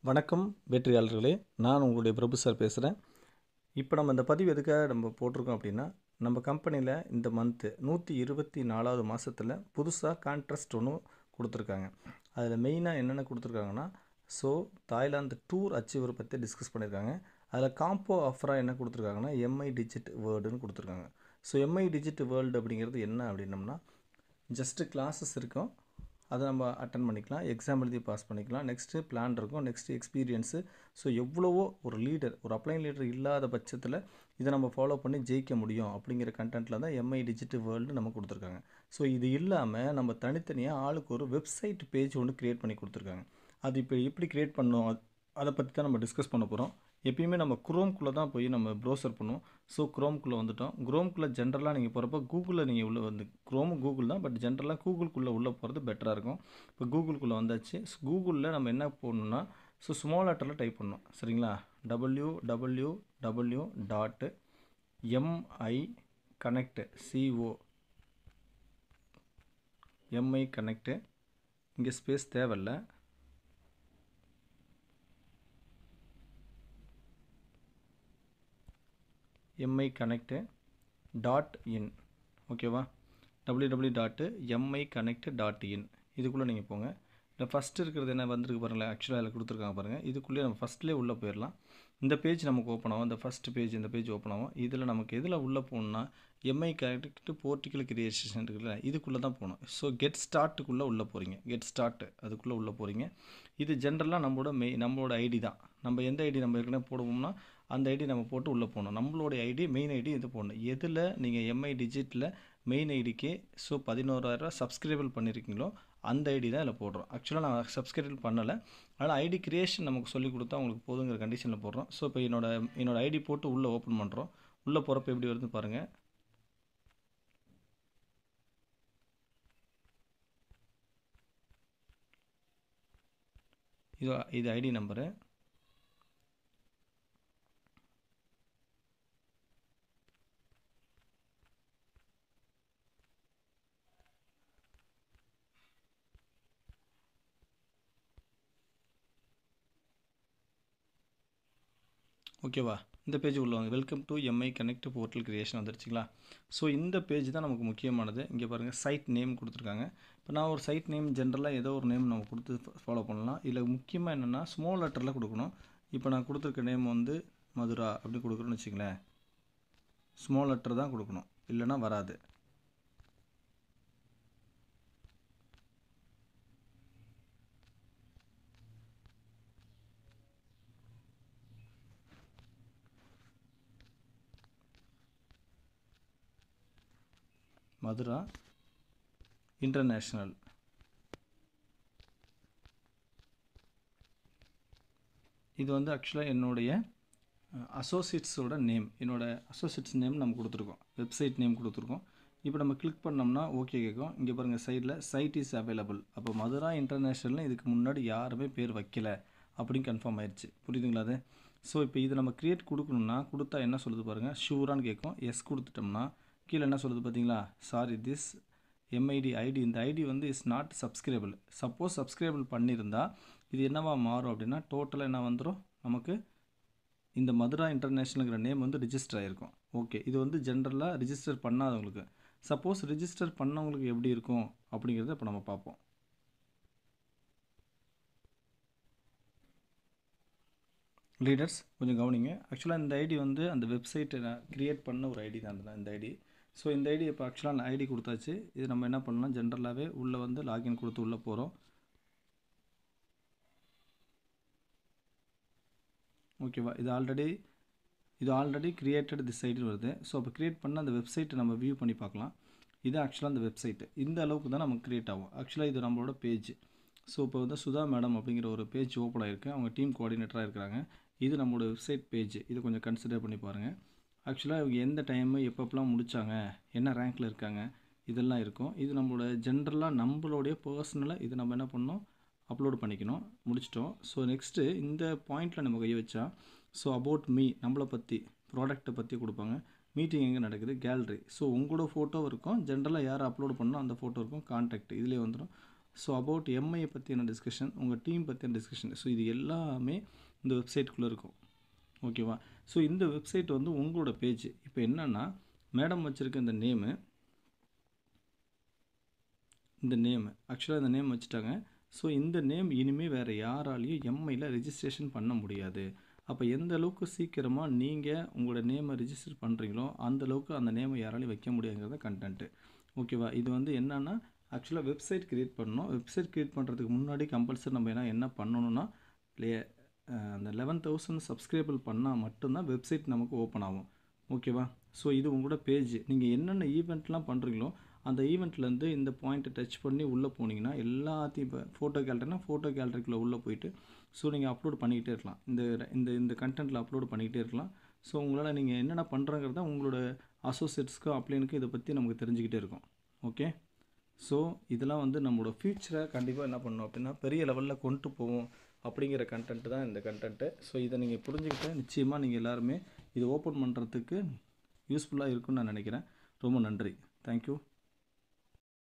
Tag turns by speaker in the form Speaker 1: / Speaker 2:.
Speaker 1: வணக்கம் வெற்றியாளர்களே நான் உங்களுடைய பிரபு சார் பேசுகிறேன் இப்போ நம்ம இந்த பதிவு எதுக்காக நம்ம போட்டிருக்கோம் அப்படின்னா நம்ம கம்பெனியில் இந்த மந்த்து நூற்றி இருபத்தி நாலாவது மாதத்தில் புதுசாக கான்ட்ராஸ்ட் ஒன்று கொடுத்துருக்காங்க அதில் மெயினாக என்னென்ன கொடுத்துருக்காங்கன்னா ஸோ தாய்லாந்து டூர் அச்சீவர் பற்றி டிஸ்கஸ் பண்ணியிருக்காங்க அதில் காம்போ ஆஃபராக என்ன கொடுத்துருக்காங்கன்னா எம்ஐ டிஜிட் வேர்டுன்னு கொடுத்துருக்காங்க ஸோ எம்ஐ டிஜிட் வேர்ல்டு அப்படிங்கிறது என்ன அப்படின்னம்னா ஜஸ்ட்டு கிளாஸஸ் இருக்கும் அதை நம்ம அட்டன் பண்ணிக்கலாம் எக்ஸாம் எழுதி பாஸ் பண்ணிக்கலாம் நெக்ஸ்ட்டு பிளான் இருக்கும் நெக்ஸ்ட்டு எக்ஸ்பீரியன்ஸு ஸோ எவ்வளவோ ஒரு லீடர் ஒரு அப்ளைன் லீடர் இல்லாத பட்சத்தில் இதை நம்ம ஃபாலோ பண்ணி ஜெயிக்க முடியும் அப்படிங்கிற கண்டென்ட்டில் தான் எம்ஐ டிஜிட்டல் வேர்ல்டு நம்ம கொடுத்துருக்காங்க ஸோ இது இல்லாமல் நம்ம தனித்தனியாக ஆளுக்கு ஒரு வெப்சைட் பேஜ் ஒன்று க்ரியேட் பண்ணி கொடுத்துருக்காங்க அது இப்போ எப்படி க்ரியேட் பண்ணோம் அதை பற்றி தான் நம்ம டிஸ்கஸ் பண்ண போகிறோம் எப்பயுமே நம்ம குரோம்குள்ளே தான் போய் நம்ம ப்ரௌசர் பண்ணுவோம் ஸோ குரோம்குள்ளே வந்துட்டோம் குரோம்குள்ளே ஜென்ரலாக நீங்கள் போகிறப்ப கூகுளில் நீங்கள் உள்ள வந்து குரோமும் கூகுள் தான் பட் ஜென்ரலாக கூகுள்குள்ளே உள்ளே போகிறது பெட்டராக இருக்கும் இப்போ கூகுள்குள்ளே வந்தாச்சு கூகுளில் நம்ம என்ன போடணும்னா ஸோ ஸ்மால் லெட்டரில் டைப் பண்ணணும் சரிங்களா W W W dot MI connect CO MI connect இங்கே ஸ்பேஸ் தேவையில்லை எம்ஐ கனெக்டு டாட் இன் ஓகேவா W W dot MI connect dot in இதுக்குள்ளே நீங்கள் போங்க இந்த ஃபஸ்ட்டு இருக்கிறது என்ன வந்திருக்கு பாருங்களேன் ஆக்சுவலாக அதில் கொடுத்துருக்காங்க பாருங்கள் இதுக்குள்ளே நம்ம ஃபஸ்ட்லேயே உள்ளே போயிடலாம் இந்த பேஜ் நமக்கு ஓப்பன் ஆகும் இந்த ஃபஸ்ட் பேஜ் இந்த பேஜ் ஓப்பன் ஆகும் இதில் நமக்கு எதில் உள்ளே போகணுன்னா எம்ஐ கனெக்ட் போர்ட்டிக்கல் கிரியேஷன் இருக்குல்ல இதுக்குள்ளே தான் போகணும் ஸோ கெட் ஸ்டார்ட்டுக்குள்ளே உள்ளே போகிறீங்க கெட் ஸ்டார்ட் அதுக்குள்ளே உள்ளே போகிறீங்க இது ஜென்ரலாக நம்மளோட மெய் நம்மளோட ஐடி தான் நம்ம எந்த ஐடி நம்ம ஏற்கனவே போடுவோம்னா அந்த ஐடி நம்ம போட்டு உள்ளே போகணும் நம்மளுடைய ஐடி மெயின் ஐடி இது போடணும் எதில் நீங்கள் எம்ஐ டிஜிட்டில் மெயின் ஐடிக்கு ஸோ பதினோராயிரரூவா சப்ஸ்கிரைபிள் பண்ணியிருக்கீங்களோ அந்த ஐடி தான் இதில் போடுறோம் ஆக்சுவலாக நான் சப்ஸ்கிரைபிள் பண்ணலை அதனால் ஐடி கிரியேஷன் நமக்கு சொல்லி கொடுத்தா உங்களுக்கு போதுங்கிற கண்டிஷனில் போடுறோம் ஸோ இப்போ என்னோட என்னோட ஐடி போட்டு உள்ளே ஓப்பன் பண்ணுறோம் உள்ளே போகிறப்ப எப்படி வருதுன்னு பாருங்கள் இது இது ஐடி நம்பரு ஓகேவா இந்த பேஜ் உள்ளவங்க welcome to MI connect portal creation வந்துருச்சுங்களா ஸோ இந்த பேஜ் தான் நமக்கு முக்கியமானது இங்கே பாருங்கள் சைட் நேம் கொடுத்துருக்காங்க இப்போ நான் ஒரு சைட் நேம் ஜென்ரலாக ஏதோ ஒரு நேம் நம்ம கொடுத்து ஃபாலோ பண்ணலாம் இதில் முக்கியமாக என்னென்னா ஸ்மால் லெட்டரில் கொடுக்கணும் இப்போ நான் கொடுத்துருக்க நேம் வந்து மதுரா அப்படி கொடுக்குறோன்னு வச்சுங்களேன் ஸ்மால் லெட்டர் தான் கொடுக்கணும் இல்லைன்னா வராது மதுரா இன்டர்நேஷ்னல் இது வந்து ஆக்சுவலாக என்னுடைய அசோசியேட்ஸோட நேம் என்னோடய அசோசியேட்ஸ் நேம் நம்ம கொடுத்துருக்கோம் வெப்சைட் நேம் கொடுத்துருக்கோம் இப்போ நம்ம கிளிக் பண்ணோம்னா ஓகே கேட்கும் இங்கே பாருங்கள் சைடில் சைட் இஸ் அவைலபிள் அப்போ மதுரா இன்டர்நேஷ்னல்னு இதுக்கு முன்னாடி யாருமே பேர் வைக்கல அப்படின்னு கன்ஃபார்ம் ஆயிடுச்சு புரியுதுங்களா அது ஸோ இப்போ இது நம்ம க்ரியேட் கொடுக்கணும்னா கொடுத்தா என்ன சொல்லுது பாருங்கள் ஷூரான்னு கேட்கும் எஸ் கொடுத்துட்டோம்னா கீழே என்ன சொல்லுது பார்த்தீங்களா சாரி திஸ் எம்ஐடி ஐடி இந்த ஐடி வந்து is not subscribable suppose subscribable பண்ணியிருந்தால் இது என்னவா மாறும் அப்படின்னா டோட்டலாக என்ன வந்துடும் நமக்கு இந்த மதுரா இன்டர்நேஷ்னலுங்கிற நேம் வந்து ரிஜிஸ்டர் ஆகிருக்கும் ஓகே இது வந்து ஜென்ரலாக ரிஜிஸ்டர் பண்ணாதவங்களுக்கு சப்போஸ் ரிஜிஸ்டர் பண்ணவங்களுக்கு எப்படி இருக்கும் அப்படிங்கிறத இப்போ நம்ம பார்ப்போம் லீடர்ஸ் கொஞ்சம் கவனிங்க ஆக்சுவலாக இந்த ஐடி வந்து அந்த வெப்சைட்டை நான் க்ரியேட் பண்ண ஒரு ஐடி தான் இந்த ஐடி ஸோ இந்த ஐடி இப்போ ஆக்சுவலாக நான் ஐடி கொடுத்தாச்சு இது நம்ம என்ன பண்ணலாம் ஜென்ரலாகவே உள்ளே வந்து லாகின் கொடுத்து உள்ளே போகிறோம் ஓகேவா இது ஆல்ரெடி இது ஆல்ரெடி க்ரியேட்டட் திஸ் ஐடி வருது ஸோ அப்போ க்ரியேட் பண்ண அந்த வெப்சைட்டை நம்ம வியூ பண்ணி பார்க்கலாம் இது ஆக்சுவலாக அந்த வெப்சைட்டு இந்த அளவுக்கு தான் நமக்கு க்ரியேட் ஆகும் ஆக்சுவலாக இது நம்மளோட பேஜ் ஸோ இப்போ வந்து சுதா மேடம் அப்படிங்கிற ஒரு பேஜ் ஓப்பன் ஆகிருக்கு அவங்க டீம் கோஆர்டினேட்டராக இருக்கிறாங்க இது நம்மளோட வெப்சைட் பேஜ் இது கொஞ்சம் கன்சிடர் பண்ணி பாருங்கள் ஆக்சுவலாக இவங்க எந்த டைமு எப்பப்பெல்லாம் முடித்தாங்க என்ன ரேங்க்கில் இருக்காங்க இதெல்லாம் இருக்கும் இது நம்மளோட ஜென்ரலாக நம்மளுடைய பர்சனலாக இது நம்ம என்ன பண்ணோம் அப்லோட் பண்ணிக்கணும் முடிச்சிட்டோம் ஸோ நெக்ஸ்ட்டு இந்த பாயிண்டில் நம்ம கை வச்சா ஸோ அபவுட் மீ நம்மளை பற்றி ப்ராடக்ட்டை பற்றி கொடுப்பாங்க மீட்டிங் எங்கே நடக்குது கேலரி ஸோ உங்களோட ஃபோட்டோ இருக்கும் ஜென்ரலாக யார் அப்லோட் பண்ணோம் அந்த ஃபோட்டோ இருக்கும் கான்டாக்ட் இதிலே வந்துடும் ஸோ அபவுட் எம்ஐயை பற்றியான டிஸ்கஷன் உங்கள் டீம் பற்றின டிஸ்கஷன் ஸோ இது எல்லாமே இந்த வெப்சைட்டுக்குள்ளே இருக்கும் ஓகேவா ஸோ இந்த வெப்சைட் வந்து உங்களோட பேஜ் இப்போ என்னென்னா மேடம் வச்சுருக்க இந்த நேமு இந்த நேமு ஆக்சுவலாக இந்த நேம் வச்சுட்டாங்க ஸோ இந்த நேம் இனிமேல் வேறு யாராலையும் எம்ஐயில் ரெஜிஸ்ட்ரேஷன் பண்ண முடியாது அப்போ எந்த அளவுக்கு சீக்கிரமாக நீங்கள் உங்களோட நேமை ரிஜிஸ்டர் பண்ணுறீங்களோ அந்த அளவுக்கு அந்த நேமை யாராலையும் வைக்க முடியாதுங்கிறத கண்டென்ட்டு ஓகேவா இது வந்து என்னென்னா ஆக்சுவலாக வெப்சைட் க்ரியேட் பண்ணணும் வெப்சைட் க்ரியேட் பண்ணுறதுக்கு முன்னாடி கம்பல்சரி நம்ம என்ன என்ன பண்ணணும்னா லே அந்த லெவன் தௌசண்ட் சப்ஸ்கிரைபிள் பண்ணால் மட்டும்தான் வெப்சைட் நமக்கு ஓப்பன் ஆகும் ஓகேவா ஸோ இது உங்களோட பேஜ் நீங்கள் என்னென்ன ஈவெண்ட்லாம் பண்ணுறீங்களோ அந்த ஈவெண்ட்லேருந்து இந்த பாயிண்ட்டை டச் பண்ணி உள்ளே போனீங்கன்னா எல்லாத்தையும் இப்போ ஃபோட்டோ கேலரினா ஃபோட்டோ கேலரிக்குள்ளே உள்ளே போயிட்டு ஸோ நீங்கள் அப்லோட் பண்ணிக்கிட்டே இருக்கலாம் இந்த இந்த இந்த கண்டென்ட்டில் அப்லோட் பண்ணிக்கிட்டே இருக்கலாம் ஸோ உங்களால் நீங்கள் என்னென்ன பண்ணுறங்கிறத உங்களோட அசோசியேட்ஸ்க்கோ அப்ளைனுக்கும் இதை பற்றி நமக்கு தெரிஞ்சுக்கிட்டே இருக்கும் ஓகே ஸோ இதெல்லாம் வந்து நம்மளோட ஃப்யூச்சரை கண்டிப்பாக என்ன பண்ணணும் அப்படின்னா பெரிய லெவலில் கொண்டு போவோம் அப்படிங்கிற கண்டென்ட் தான் இந்த கண்டென்ட்டு ஸோ இதை நீங்கள் புரிஞ்சுக்கிட்டு நிச்சயமாக நீங்கள் எல்லாருமே இது ஓப்பன் பண்ணுறதுக்கு யூஸ்ஃபுல்லாக இருக்கும்னு நான் நினைக்கிறேன் ரொம்ப நன்றி தேங்க்யூ